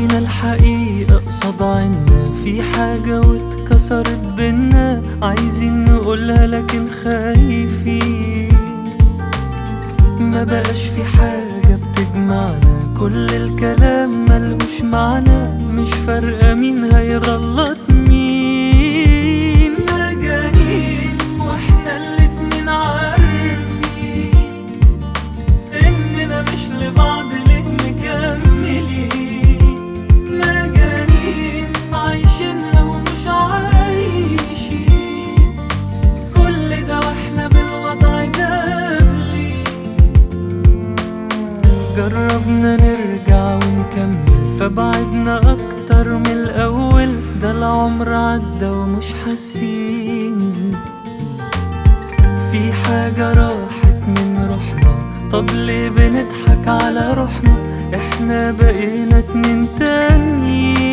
لقينا الحقيقة قصاد عنا في حاجة واتكسرت بينا عايزين نقولها لكن خايفين ما بقاش في حاجة بتجمعنا كل الكلام ملهوش معنى مش فارقة مين هيغلط مين مجانين واحنا الاتنين عارفين اننا مش لبعض ليه مكملين مجانين عايشينها ومش عايشين كل ده واحنا بالوضع ده ليه جربنا نرجع ونكمل فبعدنا اكتر من الاول ده العمر عدى ومش حاسين في حاجة راحت من روحنا طب ليه بنضحك على روحنا احنا بقينا اتنين تانيين